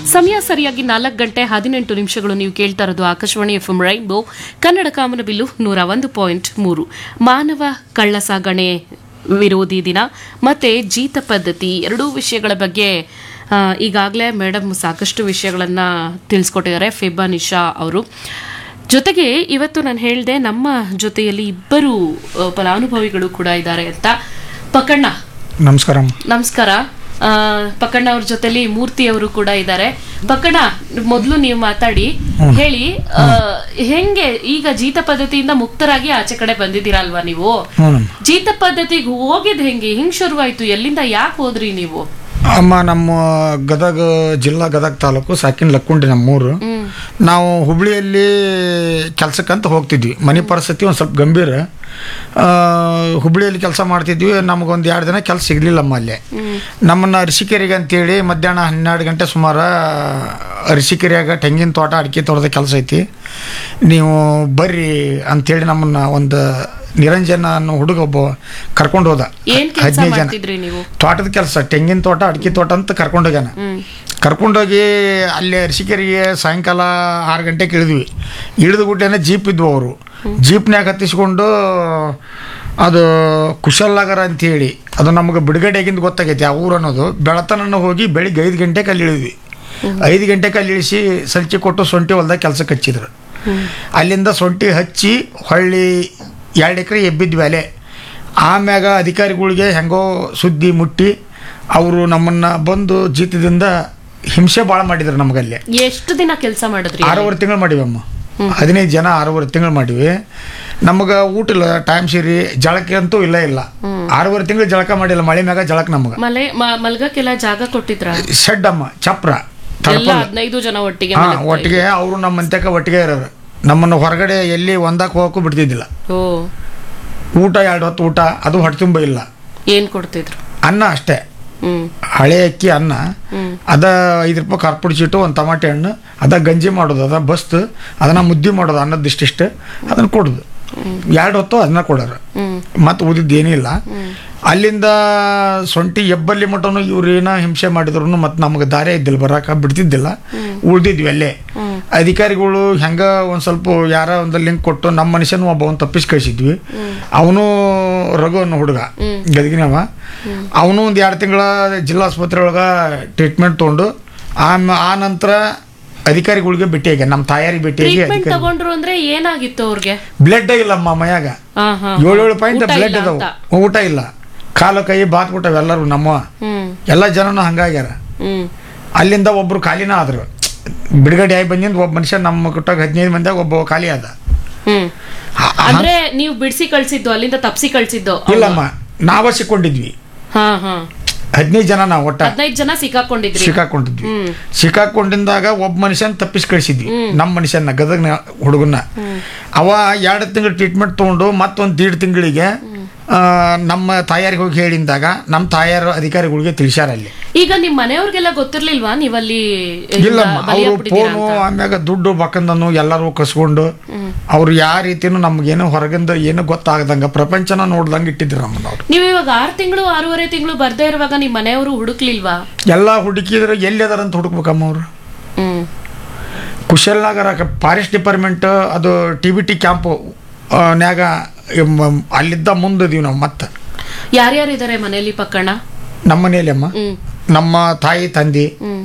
ಸಮಯ ಸರಿಯಾಗಿ ನಾಲ್ಕು ಗಂಟೆ ಹದಿನೆಂಟು ನಿಮಿಷಗಳು ನೀವು ಕೇಳ್ತಾ ಇರೋದು Akashvani F M rainbow Kannada ಕಾಮನಬಿಲ್ಲು ನೂರ ಒಂದು ಪಾಯಿಂಟ್ ಮೂರು ಮಾನವ ಕಳ್ಳ ಸಾಗಣೆ ವಿರೋಧಿ ದಿನ ಮತ್ತೆ ಜೀತ ಪದ್ಧತಿ ಎರಡೂ ವಿಷಯಗಳ ಬಗ್ಗೆ ಈಗಾಗಲೇ ಮೇಡಮ್ ಸಾಕಷ್ಟು ವಿಷಯಗಳನ್ನ ತಿಳಿಸ್ಕೊಟ್ಟಿದ್ದಾರೆ ಫೆಬಾ ನಿಶಾ ಅವರು ಜೊತೆಗೆ ಇವತ್ತು ನಾನು ಹೇಳಿದೆ ನಮ್ಮ ಜೊತೆಯಲ್ಲಿ ಇಬ್ಬರು ಆ, ಫಲಾನುಭವಿಗಳು ಕೂಡ ಇದ್ದಾರೆ ಅಂತ ಪಕ್ಕಣ್ಣ ನಮಸ್ಕಾರ ನಮಸ್ಕಾರ ಆ, ಪಕ್ಕಣ್ಣ ಅವ್ರ ಜೊತೆಲಿ ಮೂರ್ತಿ ಅವರು ಕೂಡ ಇದ್ದಾರೆ ಪಕ್ಕಣ್ಣ ಮೊದಲು ನೀವು ಮಾತಾಡಿ ಹೇಳಿ ಆ, ಹೆಂಗೆ ಈಗ ಜೀತ ಪದ್ಧತಿಯಿಂದ ಮುಕ್ತರಾಗಿ ಆಚೆ ಕಡೆ ಬಂದಿದ್ದೀರಾ ಅಲ್ವಾ ನೀವು ಹ್ಞೂ ಜೀತ ಪದ್ಧತಿಗೆ ಹೋಗಿದ್ ಹೆಂಗೆ ಹಿಂಗ್ ಶುರುವಾಯ್ತು ಎಲ್ಲಿಂದ ಯಾಕೆ ಹೋದ್ರಿ ನೀವು ಅಮ್ಮ ನಮ್ಮ ಗದಗ ಜಿಲ್ಲಾ ಗದಗ ತಾಲೂಕು ಸಾಕಿನ ಲಕ್ಕುಂಡಿ ನಮ್ಮೂರು ನಾವು ಹುಬ್ಳಿಯಲ್ಲಿ ಕೆಲಸಕ್ಕಂತ ಹೋಗ್ತಿದ್ವಿ ಮನೆ ಪರಿಸ್ಥಿತಿ ಒಂದು ಸ್ವಲ್ಪ ಗಂಭೀರ ಆ, ಹುಬ್ಳಿಯಲ್ಲಿ ಕೆಲಸ ಮಾಡ್ತಿದ್ವಿ ನಮಗೊಂದು ಎರಡು ದಿನ ಕೆಲಸ ಸಿಗಲಿಲ್ಲಮ್ಮ ಅಲ್ಲಿ ನಮ್ಮನ್ನು ಅರಸಿಕೆರೆಗೆ ಅಂತೇಳಿ ಮಧ್ಯಾಹ್ನ ಹನ್ನೆರಡು ಗಂಟೆ ಸುಮಾರು ಅರಸಿಕೆರೆಯಾಗ ತೆಂಗಿನ ತೋಟ ಅಡಿಕೆ ತೋಟದ ಕೆಲಸ ಐತಿ ನೀವು ಬರ್ರಿ ಅಂತೇಳಿ ನಮ್ಮನ್ನು ಒಂದು ನಿರಂಜನ ಅನ್ನೋ ಹುಡುಗ ಒಬ್ಬ ಕರ್ಕೊಂಡು ಹೋದ ಏನ್ ಕೆಲಸ ಹದಿನೈದು ಜನ ಮಾಡ್ತಿದ್ರಿ ನೀವು ತೋಟದ ಕೆಲಸ ತೆಂಗಿನ ತೋಟ ಅಡಿಕೆ ತೋಟ ಅಂತ ಕರ್ಕೊಂಡೋಗ್ಯಾನ ಕರ್ಕೊಂಡೋಗಿ ಅಲ್ಲಿ ಅರಸಿಕೆರೆಗೆ ಸಾಯಂಕಾಲ ಆರು ಗಂಟೆಗೆ ಇಳಿದ್ವಿ ಇಳಿದ ಗುಡ್ಡೆನ ಜೀಪ್ ಇದ್ವು ಅವರು ಜೀಪ್ನ್ಯಾಗ ಹತ್ತಿಸ್ಕೊಂಡು ಅದು ಕುಶಲ್ನಗರ ಅಂತೇಳಿ ಅದು ನಮಗೆ ಬಿಡುಗಡೆಗಿಂದ ಗೊತ್ತಾಗೈತಿ ಆ ಊರು ಅನ್ನೋದು ಬೆಳತನ ಹೋಗಿ ಬೆಳಿಗ್ಗೆ ಐದು ಗಂಟೆಗೆ ಅಲ್ಲಿ ಇಳಿದ್ವಿ ಐದು ಗಂಟೆಗೆ ಅಲ್ಲಿ ಇಳಿಸಿ ಸಂಚಿ ಕೊಟ್ಟು ಸೊಂಟಿ ಹೊಲ್ದಾಗ ಕೆಲಸಕ್ಕೆ ಹಚ್ಚಿದ್ರು ಅಲ್ಲಿಂದ ಸೊಂಟಿ ಹಚ್ಚಿ ಹೊಳ್ಳಿ ಎರಡು ಎಕರೆ ಎಬ್ಬಿದ್ವಿ ಅಲೆ ಆಮ್ಯಾಗ ಅಧಿಕಾರಿಗಳಿಗೆ ಹೆಂಗೋ ಸುದ್ದಿ ಮುಟ್ಟಿ ಅವರು ನಮ್ಮನ್ನು ಬಂದು ಜೀತದಿಂದ ಹಿಂಸೆ ಭಾಳ ಮಾಡಿದ್ರು ನಮಗಲ್ಲಿ ಎಷ್ಟು ದಿನ ಕೆಲಸ ಮಾಡಿದ್ರಿ ಆರೂವರೆ ತಿಂಗಳು ಮಾಡಿವಮ್ಮ ಹದಿನೈದು ಜನ ಆರೂವರೆ ತಿಂಗಳು ಮಾಡಿವಿ ನಮಗೆ ಊಟ ಇಲ್ಲ ಟೈಮ್ ಸೀರಿ ಜಳಕ್ಕೆ ಅಂತೂ ಇಲ್ಲ ಇಲ್ಲ ಆರೂವರೆ ತಿಂಗಳು ಜಳಕ ಮಾಡಿಲ್ಲ ಮಳೆ ಮ್ಯಾಗ ಜಳಕ ನಮಗೆ ಮಲೆ ಮ- ಮಲ್ಗಕ್ಕೆಲ್ಲ ಜಾಗ ಕೊಟ್ಟಿದ್ರ ಶೆಡ್ ಅಮ್ಮ ಚಪ್ರ ಎಲ್ಲ ತಡಪಲ್ ಹದಿನೈದು ಜನ ಒಟ್ಟಿಗೆ ಹಾ ಮಲಗ್ತಾ ಒಟ್ಟಿಗೆ ಅವರು ನಮ್ಮ ಮಂತ್ಯಕ್ಕೆ ಒಟ್ಟಿಗೆ ಇರೋರು ನಮ್ಮನ್ನು ಹೊರಗಡೆ ಎಲ್ಲಿ ಒಂದಕ್ಕೆ ಹೋಗಕ್ಕೂ ಬಿಡ್ತಿದ್ದಿಲ್ಲ ಓ ಊಟ ಎರಡು ಹೊತ್ತು ಊಟ ಅದು ಹೊಟ್ಟೆ ತುಂಬ ಇಲ್ಲ ಏನ್ ಕೊಡ್ತಿದ್ರು ಅನ್ನ ಅಷ್ಟೇ ಹ್ಮ್ ಹಳೆ ಅಕ್ಕಿ ಅನ್ನ ಅದ ಐದು ರೂಪಾಯಿ ಕಾರ್ಪುಡಿ ಚೀಟು ಒಂದು ಟಮಾಟೆ ಹಣ್ಣು ಅದ ಗಂಜಿ ಮಾಡೋದು ಅದ ಬಸ್ತ್ ಅದನ್ನ ಮುದ್ದೆ ಮಾಡೋದು ಅನ್ನದ ಇಷ್ಟಿಷ್ಟು ಅದನ್ನ ಕೊಡೋದು ಎರಡು ಹೊತ್ತು ಅದನ್ನ ಕೊಡೋರು ಹ್ಮ್ ಮತ್ತು ಉಳಿದಿದ್ದು ಏನಿಲ್ಲ ಅಲ್ಲಿಂದ ಸೊಂಟಿ ಎಬ್ಬಲ್ಲಿ ಮಟನು ಇವ್ರು ಏನೋ ಹಿಂಸೆ ಮಾಡಿದ್ರು ಮತ್ತು ನಮಗೆ ದಾರಿ ಇದ್ದಿಲ್ಲ ಬರಾಕ ಬಿಡ್ತಿದ್ದಿಲ್ಲ ಉಳ್ದಿದ್ವಿ ಅಲ್ಲೇ ಅಧಿಕಾರಿಗಳು ಹೆಂಗ ಒಂದು ಸ್ವಲ್ಪ ಯಾರ ಒಂದು ಲಿಂಕ್ ಕೊಟ್ಟು ನಮ್ಮ ಮನುಷ್ಯನ ಒಬ್ಬ ಒಂದು ತಪ್ಪಿಸಿ ಕಳಿಸಿದ್ವಿ ಅವನು ರಘು ಅನ್ನೋ ಹುಡುಗ ಗದಗಿನವ ಅವನು ಒಂದು ಎರಡು ತಿಂಗಳ ಜಿಲ್ಲಾ ಆಸ್ಪತ್ರೆ ಒಳಗೆ ಟ್ರೀಟ್ಮೆಂಟ್ ತೊಗೊಂಡು ಆಮ ಆ ನಂತರ ಅಧಿಕಾರಿಗಳಿಗೆ ಭೇಟಿಯಾಗಿ ನಮ್ಮ ತಾಯಾರಿಗೆ ಭೇಟಿಯಾಗಿ ಟ್ರೀಟ್ಮೆಂಟ್ ಅಧಿಕಾರಿ ತಗೊಂಡ್ರು ಅಂದ್ರೆ ಏನಾಗಿತ್ತು ಅವ್ರಿಗೆ ಬ್ಲಡ್ ಇಲ್ಲಮ್ಮ ಮೈಯಾಗ ಹಾ ಹಾ ಏಳು ಏಳು ಪಾಯಿಂಟ್ ಊಟ ಬ್ಲಡ್ ಇಲ್ಲ ಇದಾವೆ ಅಂತ. ಊಟ ಇಲ್ಲ ಕಾಲು ಕೈ ಬಾತ್ ಬಿಟ್ಟವು ಎಲ್ಲರೂ ನಮ್ಮ ಹ್ಮ್ ಎಲ್ಲ ಜನನು ಹಂಗಾಗ್ಯಾರ ಹ್ಮ್ ಅಲ್ಲಿಂದ ಒಬ್ರು ಖಾಲಿನ ಆದ್ರು ಬಿಡುಗಡೆ ಆಗಿ ಬಂದಿಂದ ಒಬ್ಬ ಮನುಷ್ಯ ನಮ್ಮ ಕೊಟ್ಟಾಗ ಹದಿನೈದು ಮಂದಿಯಾಗ ಒಬ್ಬ ಖಾಲಿ ಆದ ಹ್ಮ್ ಆ- ಆ- ಅಂದ್ರೆ ನೀವು ಬಿಡಿಸಿ ಕಳ್ಸಿದ್ದು ಅಲ್ಲಿಂದ ತಪ್ಸಿ ಕಳ್ಸಿದ್ದು ಇಲ್ಲಮ್ಮ ನಾವ ಸಿಕ್ಕೊಂಡಿದ್ವಿ ಹಾ ಹಾ ಹದಿನೈದು ಜನ ನಾವು ಒಟ್ಟ ಹದಿನೈದು ಜನ ಸಿಕ್ಕಾಕೊಂಡಿದ್ರಿ ಸಿಕ್ಕಾಕೊಂಡಿದ್ವಿ ಹ್ಮ್ ಸಿಕ್ಕಾಕೊಂಡಿದ್ದಾಗ ಒಬ್ಬ ಮನುಷ್ಯನ ತಪ್ಪಿಸಿ ಕಳಿಸಿದ್ವಿ ನಮ್ಮ ಮನುಷ್ಯನ ಗದಗ್ನ ಹುಡುಗನ್ನ ಅವ ಎರಡು ತಿಂಗಳು ಟ್ರೀಟ್ಮೆಂಟ್ ತೊಗೊಂಡು ಮತ್ತೊಂದು ದೀಡ್ ತಿಂಗಳಿಗೆ ಆ, ನಮ್ಮ ತಾಯಾರಿಗೆ ಹೋಗಿ ಹೇಳಿದಾಗ ನಮ್ಮ ತಾಯಾರ ಅಧಿಕಾರಿಗಳಿಗೆ ತಿಳಿಸ್ಯಾರ ಅಲ್ಲಿ ಈಗ ನಿಮ್ ಮನೆಯವ್ರಿಗೆಲ್ಲ ಗೊತ್ತಿರ್ಲಿಲ್ವಾ ನೀವಲ್ಲಿ ಇಲ್ಲಮ್ಮ ಅವರು ಬಲಿಯಾಗ್ಬಿಟ್ಟಿದ್ದೀರಾ ಫೋನು ಅಂತ? ಆಮ್ಯಾಗ ದುಡ್ಡು ಬಕ್ಕಂದನು ಎಲ್ಲರೂ ಕಸ್ಕೊಂಡು ಅವ್ರು ಯಾವ ರೀತಿನೂ ನಮ್ಗೇನು ಹೊರಗಿಂದ ಏನು ಗೊತ್ತಾಗದಂಗ ಪ್ರಪಂಚನ ನೋಡ್ದಂಗೆ ಇಟ್ಟಿದ್ರು ನಮ್ಮನ್ನ ಅವ್ರು ನೀವು ಇವಾಗ ಆರ್ ತಿಂಗಳು ಆರೂವರೆ ತಿಂಗಳು ಬರ್ದೇ ಇರುವಾಗ ನಿಮ್ ಮನೆಯವರು ಹುಡುಕ್ಲಿಲ್ವಾ ಎಲ್ಲ ಹುಡುಕಿದ್ರೆ ಎಲ್ಲಿ ಅದಾರ ಅಂತ ಹುಡುಕ್ಬೇಕಮ್ಮ ಅವರು ಹ್ಮ್ ಕುಶಲ್ನಗರ ಫಾರೆಸ್ಟ್ ಡಿಪಾರ್ಟ್ಮೆಂಟ್ ಅದು ಟಿ ಬಿ ಟಿ ಕ್ಯಾಂಪು ನ್ಯಾಗ ಎಮ್- ಅಲ್ಲಿದ್ದ ಮುಂದಿದೀವಿ ನಾವು ಮತ್ತೆ ಯಾರ್ಯಾರಿದ್ದಾರೆ ಮನೆಯಲ್ಲಿ ಪಕ್ಕಣ ನಮ್ಮ ಮನೆಯಲ್ಲಿ ಅಮ್ಮ ಹ್ಮ್ ನಮ್ಮ ತಾಯಿ ತಂದೆ ಹ್ಮ್